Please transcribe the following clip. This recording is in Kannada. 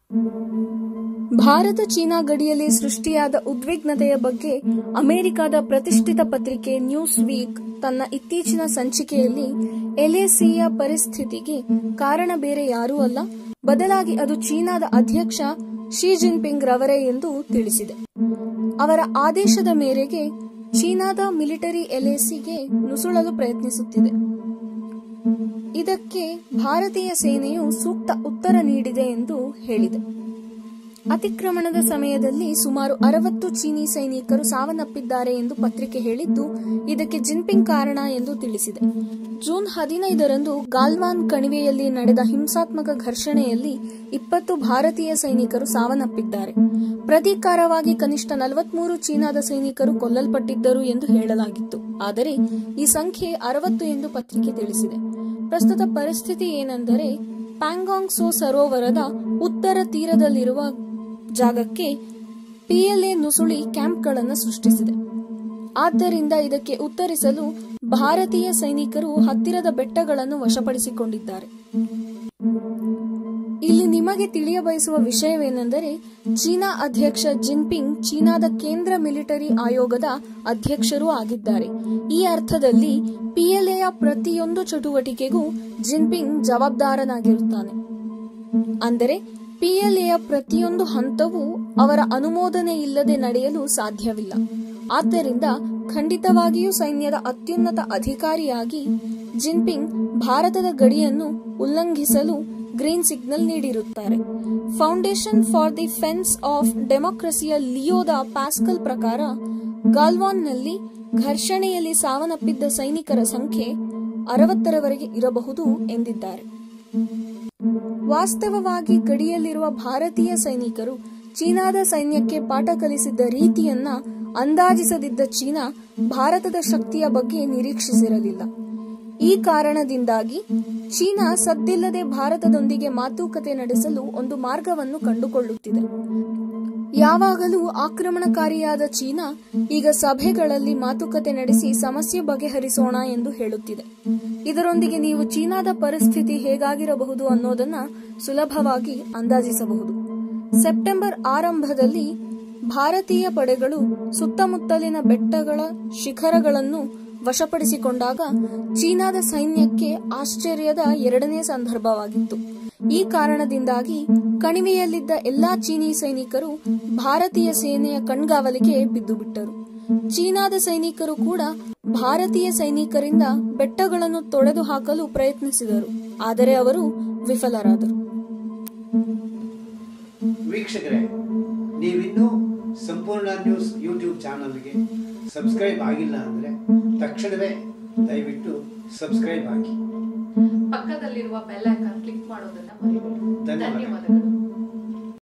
ಭಾರತ ಚೀನಾ ಗಡಿಯಲ್ಲಿ ಸೃಷ್ಟಿಯಾದ ಉದ್ವಿಗ್ನತೆಯ ಬಗ್ಗೆ ಅಮೆರಿಕದ ಪ್ರತಿಷ್ಠಿತ ಪತ್ರಿಕೆ ನ್ಯೂಸ್ ವೀಕ್ ತನ್ನ ಇತ್ತೀಚಿನ ಸಂಚಿಕೆಯಲ್ಲಿ ಎಲ್ಎಸಿಯ ಪರಿಸ್ಥಿತಿಗೆ ಕಾರಣ ಬೇರೆ ಯಾರೂ ಅಲ್ಲ ಬದಲಾಗಿ ಅದು ಚೀನಾದ ಅಧ್ಯಕ್ಷ ಶಿ ಜಿನ್ಪಿಂಗ್ ರವರೇ ಎಂದು ತಿಳಿಸಿದೆ ಅವರ ಆದೇಶದ ಮೇರೆಗೆ ಚೀನಾದ ಮಿಲಿಟರಿ ಎಲ್ಎಸಿಗೆ ನುಸುಳಲು ಪ್ರಯತ್ನಿಸುತ್ತಿದೆ ಇದಕ್ಕೆ ಭಾರತೀಯ ಸೇನೆಯು ಸೂಕ್ತ ಉತ್ತರ ನೀಡಿದೆ ಎಂದು ಹೇಳಿದೆ ಅತಿಕ್ರಮಣದ ಸಮಯದಲ್ಲಿ ಸುಮಾರು ಅರವತ್ತು ಚೀನಿ ಸೈನಿಕರು ಸಾವನ್ನಪ್ಪಿದ್ದಾರೆ ಎಂದು ಪತ್ರಿಕೆ ಹೇಳಿದ್ದು ಇದಕ್ಕೆ ಜಿನ್ಪಿಂಗ್ ಕಾರಣ ಎಂದು ತಿಳಿಸಿದೆ ಜೂನ್ ಹದಿನೈದರಂದು ಗಾಲ್ವಾನ್ ಕಣಿವೆಯಲ್ಲಿ ನಡೆದ ಹಿಂಸಾತ್ಮಕ ಘರ್ಷಣೆಯಲ್ಲಿ ಇಪ್ಪತ್ತು ಭಾರತೀಯ ಸೈನಿಕರು ಸಾವನ್ನಪ್ಪಿದ್ದಾರೆ ಪ್ರತೀಕಾರವಾಗಿ ಕನಿಷ್ಠ ನಲವತ್ಮೂರು ಚೀನಾದ ಸೈನಿಕರು ಕೊಲ್ಲಲ್ಪಟ್ಟಿದ್ದರು ಎಂದು ಹೇಳಲಾಗಿತ್ತು ಆದರೆ ಈ ಸಂಖ್ಯೆ ಅರವತ್ತು ಎಂದು ಪತ್ರಿಕೆ ತಿಳಿಸಿದೆ ಪ್ರಸ್ತುತ ಪರಿಸ್ಥಿತಿ ಏನೆಂದರೆ ಪ್ಯಾಂಗಾಂಗ್ ಸೋ ಸರೋವರದ ಉತ್ತರ ತೀರದಲ್ಲಿರುವ ಜಾಗಕ್ಕೆ ಪಿಎಲ್ಎ ನುಸುಳಿ ಕ್ಯಾಂಪ್ಗಳನ್ನು ಸೃಷ್ಟಿಸಿದೆ ಆದ್ದರಿಂದ ಇದಕ್ಕೆ ಉತ್ತರಿಸಲು ಭಾರತೀಯ ಸೈನಿಕರು ಹತ್ತಿರದ ಬೆಟ್ಟಗಳನ್ನು ವಶಪಡಿಸಿಕೊಂಡಿದ್ದಾರೆ ಇಲ್ಲಿ ನಿಮಗೆ ತಿಳಿಯಬಯಸುವ ವಿಷಯವೇನೆಂದರೆ ಚೀನಾ ಅಧ್ಯಕ್ಷ ಜಿನ್ಪಿಂಗ್ ಚೀನಾದ ಕೇಂದ್ರ ಮಿಲಿಟರಿ ಆಯೋಗದ ಅಧ್ಯಕ್ಷರೂ ಆಗಿದ್ದಾರೆ ಈ ಅರ್ಥದಲ್ಲಿ ಪಿಎಲ್ಎಯ ಪ್ರತಿಯೊಂದು ಚಟುವಟಿಕೆಗೂ ಜಿನ್ಪಿಂಗ್ ಜವಾಬ್ದಾರನಾಗಿರುತ್ತಾನೆ ಅಂದರೆ ಪಿಎಲ್ಎಯ ಪ್ರತಿಯೊಂದು ಹಂತವೂ ಅವರ ಅನುಮೋದನೆ ಇಲ್ಲದೆ ನಡೆಯಲು ಸಾಧ್ಯವಿಲ್ಲ ಆದ್ದರಿಂದ ಖಂಡಿತವಾಗಿಯೂ ಸೈನ್ಯದ ಅತ್ಯುನ್ನತ ಅಧಿಕಾರಿಯಾಗಿ ಜಿನ್ಪಿಂಗ್ ಭಾರತದ ಗಡಿಯನ್ನು ಉಲ್ಲಂಘಿಸಲು ಗ್ರೀನ್ ಸಿಗ್ನಲ್ ನೀಡಿರುತ್ತಾರೆ foundation for the defence of ಡೆಮೋಕ್ರಸಿಯ ಲಿಯೋದ ಪ್ಯಾಸ್ಕಲ್ ಪ್ರಕಾರ ಗಾಲ್ವಾನ್ನಲ್ಲಿ ಘರ್ಷಣೆಯಲ್ಲಿ ಸಾವನ್ನಪ್ಪಿದ್ದ ಸೈನಿಕರ ಸಂಖ್ಯೆ ಅರವತ್ತರವರೆಗೆ ಇರಬಹುದು ಎಂದಿದ್ದಾರೆ ವಾಸ್ತವವಾಗಿ ಗಡಿಯಲ್ಲಿರುವ ಭಾರತೀಯ ಸೈನಿಕರು ಚೀನಾದ ಸೈನ್ಯಕ್ಕೆ ಪಾಠ ಕಲಿಸಿದ್ದ ರೀತಿಯನ್ನ ಅಂದಾಜಿಸದಿದ್ದ ಚೀನಾ ಭಾರತದ ಶಕ್ತಿಯ ಬಗ್ಗೆ ನಿರೀಕ್ಷಿಸಿರಲಿಲ್ಲ ಈ ಕಾರಣದಿಂದಾಗಿ ಚೀನಾ ಸದ್ದಿಲ್ಲದೆ ಭಾರತದೊಂದಿಗೆ ಮಾತುಕತೆ ನಡೆಸಲು ಒಂದು ಮಾರ್ಗವನ್ನು ಕಂಡುಕೊಳ್ಳುತ್ತಿದೆ ಯಾವಾಗಲೂ ಆಕ್ರಮಣಕಾರಿಯಾದ ಚೀನಾ ಈಗ ಸಭೆಗಳಲ್ಲಿ ಮಾತುಕತೆ ನಡೆಸಿ ಸಮಸ್ಯೆ ಬಗೆಹರಿಸೋಣ ಎಂದು ಹೇಳುತ್ತಿದೆ ಇದರೊಂದಿಗೆ ನೀವು ಚೀನಾದ ಪರಿಸ್ಥಿತಿ ಹೇಗಾಗಿರಬಹುದು ಅನ್ನೋದನ್ನ ಸುಲಭವಾಗಿ ಅಂದಾಜಿಸಬಹುದು ಸೆಪ್ಟೆಂಬರ್ ಆರಂಭದಲ್ಲಿ ಭಾರತೀಯ ಪಡೆಗಳು ಸುತ್ತಮುತ್ತಲಿನ ಬೆಟ್ಟಗಳ ಶಿಖರಗಳನ್ನು ವಶಪಡಿಸಿಕೊಂಡಾಗ ಚೀನಾದ ಸೈನ್ಯಕ್ಕೆ ಆಶ್ಚರ್ಯದ ಎರಡನೇ ಸಂದರ್ಭವಾಗಿತ್ತು ಈ ಕಾರಣದಿಂದಾಗಿ ಕಣಿವೆಯಲ್ಲಿದ್ದ ಎಲ್ಲಾ ಚೀನಿ ಸೈನಿಕರು ಭಾರತೀಯ ಸೇನೆಯ ಕಣ್ಗಾವಲಿಗೆ ಬಿದ್ದು ಬಿಟ್ಟರು ಚೀನಾದ ಸೈನಿಕರು ಕೂಡ ಭಾರತೀಯ ಸೈನಿಕರಿಂದ ಬೆಟ್ಟಗಳನ್ನು ತೊಡೆದು ಹಾಕಲು ಪ್ರಯತ್ನಿಸಿದರು ಆದರೆ ಅವರು ವಿಫಲರಾದರು ವೀಕ್ಷಕರೇ ನೀವಿನ್ನೂ ಸಂಪೂರ್ಣ ನ್ಯೂಸ್ ಯೂಟ್ಯೂಬ್ ಚಾನಲ್ಗೆ ಸಬ್ಸ್ಕ್ರೈಬ್ ಆಗಿಲ್ಲ ಅಂದರೆ ತಕ್ಷಣವೇ ದಯವಿಟ್ಟು ಸಬ್ಸ್ಕ್ರೈಬ್ ಆಗಿ ಪಕ್ಕದಲ್ಲಿರುವ ಬೆಲ್ ಐಕಾನ್ ಕ್ಲಿಕ್ ಮಾಡೋದನ್ನ ಮರಿಬೇಡಿ ಧನ್ಯವಾದ. ಧನ್ಯವಾದಗಳು